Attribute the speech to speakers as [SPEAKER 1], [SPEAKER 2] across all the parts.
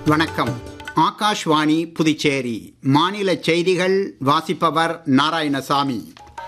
[SPEAKER 1] வணக்கம் ஆகாஷ்வாணி புதுச்சேரி மாநில செய்திகள் வாசிப்பவர் நாராயணசாமி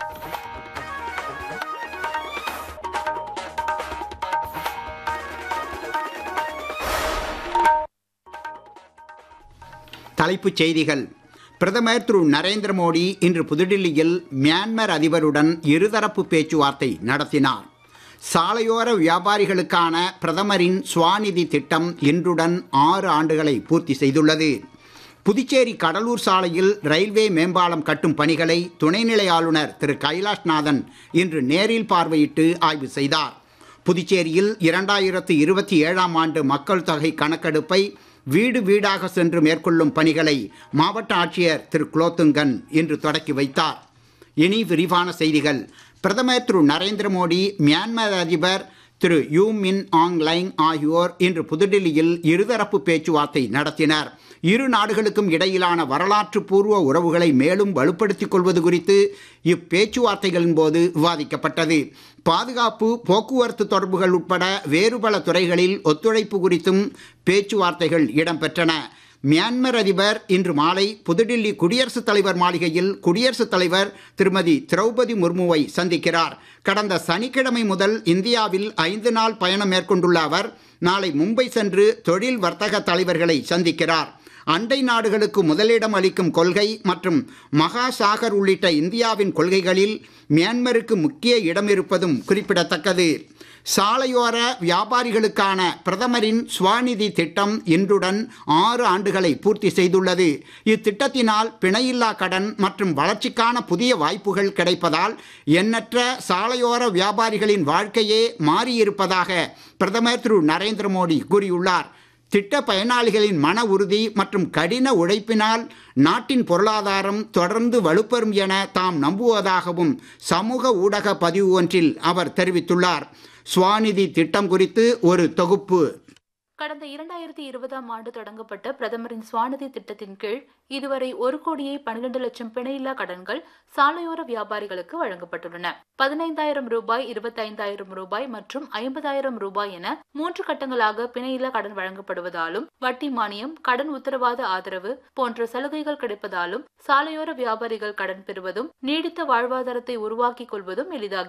[SPEAKER 1] தலைப்புச் செய்திகள் பிரதமர் திரு நரேந்திர மோடி இன்று புதுடில்லியில் மியான்மர் அதிபருடன் இருதரப்பு பேச்சுவார்த்தை நடத்தினார் சாலையோர வியாபாரிகளுக்கான பிரதமரின் ஸ்வாநிதி திட்டம் இன்றுடன் ஆறு ஆண்டுகளை பூர்த்தி செய்துள்ளது புதுச்சேரி கடலூர் சாலையில் ரயில்வே மேம்பாலம் கட்டும் பணிகளை துணைநிலை ஆளுநர் திரு கைலாஷ்நாதன் இன்று நேரில் பார்வையிட்டு ஆய்வு செய்தார் புதுச்சேரியில் இரண்டாயிரத்து இருபத்தி ஏழாம் ஆண்டு மக்கள் தொகை கணக்கெடுப்பை வீடு வீடாக சென்று மேற்கொள்ளும் பணிகளை மாவட்ட ஆட்சியர் திரு குலோத்துங்கன் இன்று தொடக்கி வைத்தார் இனி விரிவான செய்திகள் பிரதமர் திரு நரேந்திர மோடி மியான்மர் அதிபர் திரு யூ மின் ஆங் லைங் ஆகியோர் இன்று புதுடில்லியில் இருதரப்பு பேச்சுவார்த்தை நடத்தினர் இரு நாடுகளுக்கும் இடையிலான வரலாற்று பூர்வ உறவுகளை மேலும் வலுப்படுத்திக் கொள்வது குறித்து இப்பேச்சுவார்த்தைகளின் போது விவாதிக்கப்பட்டது பாதுகாப்பு போக்குவரத்து தொடர்புகள் உட்பட வேறு பல துறைகளில் ஒத்துழைப்பு குறித்தும் பேச்சுவார்த்தைகள் இடம்பெற்றன மியான்மர் அதிபர் இன்று மாலை புதுடில்லி குடியரசுத் தலைவர் மாளிகையில் குடியரசுத் தலைவர் திருமதி திரௌபதி முர்முவை சந்திக்கிறார் கடந்த சனிக்கிழமை முதல் இந்தியாவில் ஐந்து நாள் பயணம் மேற்கொண்டுள்ள அவர் நாளை மும்பை சென்று தொழில் வர்த்தக தலைவர்களை சந்திக்கிறார் அண்டை நாடுகளுக்கு முதலிடம் அளிக்கும் கொள்கை மற்றும் மகா சாகர் உள்ளிட்ட இந்தியாவின் கொள்கைகளில் மியான்மருக்கு முக்கிய இடம் இருப்பதும் குறிப்பிடத்தக்கது சாலையோர வியாபாரிகளுக்கான பிரதமரின் ஸ்வாநிதி திட்டம் இன்றுடன் ஆறு ஆண்டுகளை பூர்த்தி செய்துள்ளது இத்திட்டத்தினால் பிணையில்லா கடன் மற்றும் வளர்ச்சிக்கான புதிய வாய்ப்புகள் கிடைப்பதால் எண்ணற்ற சாலையோர வியாபாரிகளின் வாழ்க்கையே மாறியிருப்பதாக பிரதமர் திரு நரேந்திர மோடி கூறியுள்ளார் திட்ட பயனாளிகளின் மன உறுதி மற்றும் கடின உழைப்பினால் நாட்டின் பொருளாதாரம் தொடர்ந்து வலுப்பெறும் என தாம் நம்புவதாகவும் சமூக ஊடக பதிவு ஒன்றில் அவர் தெரிவித்துள்ளார் ஸ்வாநிதி திட்டம் குறித்து ஒரு தொகுப்பு
[SPEAKER 2] கடந்த இரண்டாயிரத்தி இருபதாம் ஆண்டு தொடங்கப்பட்ட பிரதமரின் சுவாநிதி திட்டத்தின் கீழ் இதுவரை ஒரு கோடியே பன்னிரண்டு லட்சம் பிணையில்லா கடன்கள் சாலையோர வியாபாரிகளுக்கு வழங்கப்பட்டுள்ளன பதினைந்தாயிரம் ரூபாய் இருபத்தைந்தாயிரம் ரூபாய் மற்றும் ஐம்பதாயிரம் ரூபாய் என மூன்று கட்டங்களாக பிணையில்லா கடன் வழங்கப்படுவதாலும் வட்டி மானியம் கடன் உத்தரவாத ஆதரவு போன்ற சலுகைகள் கிடைப்பதாலும் சாலையோர வியாபாரிகள் கடன் பெறுவதும் நீடித்த வாழ்வாதாரத்தை உருவாக்கிக் கொள்வதும் எளிதாகி